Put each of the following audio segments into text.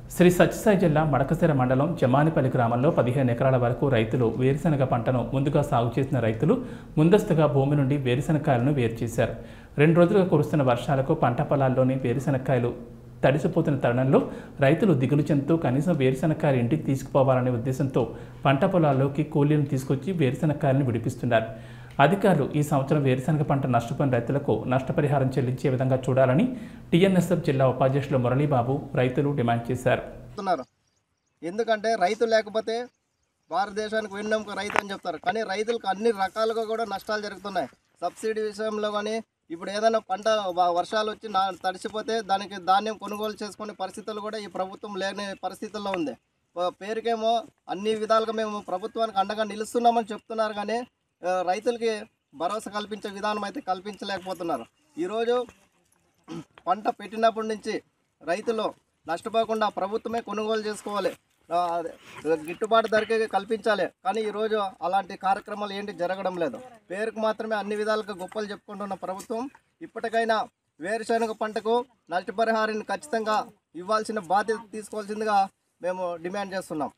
శ్రీ సత్యసాయి జిల్లా మడకసిర మండలం జమానిపల్లి గ్రామంలో పదిహేను ఎకరాల వరకు రైతులు వేరుశనగ పంటను ముందుగా సాగు చేసిన రైతులు ముందస్తుగా భూమి నుండి వేరుశనగకాయలను వేరు చేశారు రెండు రోజులుగా కురుస్తున్న వర్షాలకు పంట పొలాల్లోని వేరుశనగకాయలు తడిసిపోతున్న తరుణంలో రైతులు దిగులు చెందుతూ కనీసం వేరుశనగకాయలు ఇంటికి తీసుకుపోవాలనే ఉద్దేశంతో పంట పొలాల్లోకి కూలీలను తీసుకొచ్చి వేరుశనగకాయలను విడిపిస్తున్నారు అధికారులు ఈ సంవత్సరం వేరుశనగ పంట నష్టపోయిన రైతులకు నష్టపరిహారం చెల్లించే విధంగా చూడాలని టీఎన్ఎస్ఎఫ్ జిల్లా ఉపాధ్యక్షులు మురళీబాబు రైతులు డిమాండ్ చేశారు చెప్తున్నారు ఎందుకంటే రైతు లేకపోతే భారతదేశానికి వెన్నెముక రైతు అని చెప్తారు కానీ రైతులకు అన్ని రకాలుగా కూడా నష్టాలు జరుగుతున్నాయి సబ్సిడీ విషయంలో కానీ ఇప్పుడు ఏదైనా పంట వ- వర్షాలు వచ్చి నా తడిసిపోతే దానికి ధాన్యం కొనుగోలు చేసుకునే పరిస్థితులు కూడా ఈ ప్రభుత్వం లేని పరిస్థితుల్లో ఉంది ప- పేరుకేమో అన్ని విధాలుగా మేము ప్రభుత్వానికి అండగా నిలుస్తున్నామని చెప్తున్నారు కానీ ఆ, రైతులకి భరోసా కల్పించే విధానం అయితే కల్పించలేకపోతున్నారు ఈరోజు పంట పెట్టినప్పటి నుంచి రైతులు నష్టపోకుండా ప్రభుత్వమే కొనుగోలు చేసుకోవాలి ఆ, అదే, గిట్టుబాటు ధరకే కల్పించాలి కానీ ఈరోజు అలాంటి కార్యక్రమాలు ఏంటి జరగడం లేదు పేరుకు మాత్రమే అన్ని విధాలుగా గొప్పలు చెప్పుకుంటున్న ప్రభుత్వం ఇప్పటికైనా వేరుశనగ పంటకు నష్టపరిహారాన్ని ఖచ్చితంగా ఇవ్వాల్సిన బాధ్యత తీసుకోవాల్సిందిగా మేము డిమాండ్ చేస్తున్నాం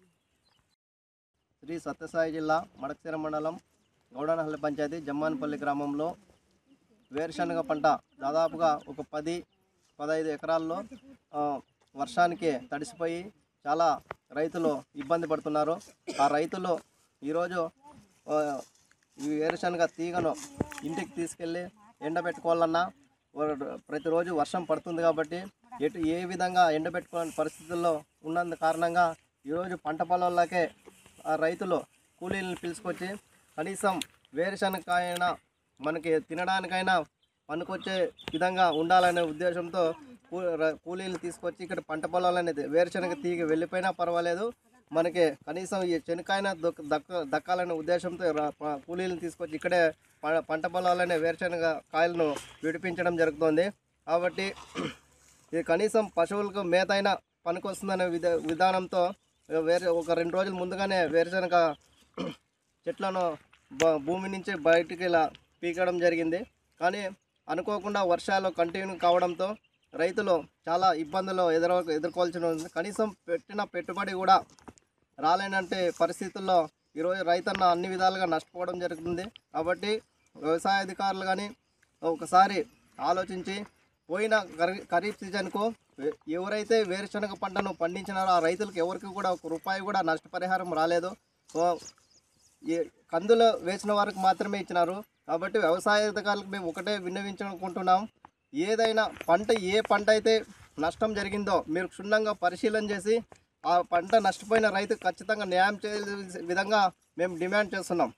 శ్రీ సత్యసాయి జిల్లా మడకసిర మండలం గౌడనహల్లి పంచాయతీ జమ్మానిపల్లి గ్రామంలో వేరుశనగ పంట దాదాపుగా ఒక పది పదహైదు ఎకరాల్లో ఆ, వర్షానికి తడిసిపోయి చాలా రైతులు ఇబ్బంది పడుతున్నారు ఆ రైతులు ఈరోజు ఆ, ఈ వేరుశనగ తీగను ఇంటికి తీసుకెళ్ళి ఎండబెట్టుకోవాలన్నా వర- ప్రతిరోజు వర్షం పడుతుంది కాబట్టి ఎటు ఏ విధంగా ఎండబెట్టుకోని పరిస్థితుల్లో ఉన్నందు కారణంగా ఈరోజు పంట పొలాల్లోకే ఆ రైతులు కూలీలను పిలుచుకొచ్చి కనీసం వేరుశనగకాయైనా మనకి తినడానికైనా పనికొచ్చే విధంగా ఉండాలనే ఉద్దేశంతో కూ ర- కూలీలు తీసుకొచ్చి ఇక్కడ పంట పొలాలు అనేది వేరుశనగ తీగ వెళ్ళిపోయినా పర్వాలేదు మనకి కనీసం ఈ చెనకాయన దొక్క దక్క దక్కాలనే ఉద్దేశంతో ర- ప- కూలీలను తీసుకొచ్చి ఇక్కడే ప- పంట పొలాలనే వేరుశనగ కాయలను విడిపించడం జరుగుతుంది కాబట్టి ఇది కనీసం పశువులకు మేత అయినా పనికొస్తుందనే విధ విధానంతో వేరే ఒక రెండు రోజుల ముందుగానే వేరుశనగ చెట్లను బ- భూమి నుంచి బయటికి ఇలా పీకడం జరిగింది కానీ అనుకోకుండా వర్షాలు కంటిన్యూ కావడంతో రైతులు చాలా ఇబ్బందులు ఎదుర ఎదుర్కోవాల్సి ఉంది కనీసం పెట్టిన పెట్టుబడి కూడా రాలేనంటే పరిస్థితుల్లో ఈరోజు రైతన్న అన్ని విధాలుగా నష్టపోవడం జరుగుతుంది కాబట్టి వ్యవసాయ అధికారులు కానీ ఒకసారి ఆలోచించి పోయిన ఖరీ- ఖరీఫ్ సీజన్కు ఎ- ఎవరైతే వేరుశనగ పంటను పండించినారో ఆ రైతులకు ఎవరికి కూడా ఒక రూపాయి కూడా నష్టపరిహారం రాలేదు సో ఈ కందులు వేసిన వారికి మాత్రమే ఇచ్చినారు కాబట్టి వ్యవసాయ అధికారులకు మేము ఒకటే విన్నవించాలనుకుంటున్నాం ఏదైనా పంట ఏ పంట అయితే నష్టం జరిగిందో మీరు క్షుణ్ణంగా పరిశీలన చేసి ఆ పంట నష్టపోయిన రైతుకు ఖచ్చితంగా న్యాయం చేసే విధంగా మేము డిమాండ్ చేస్తున్నాం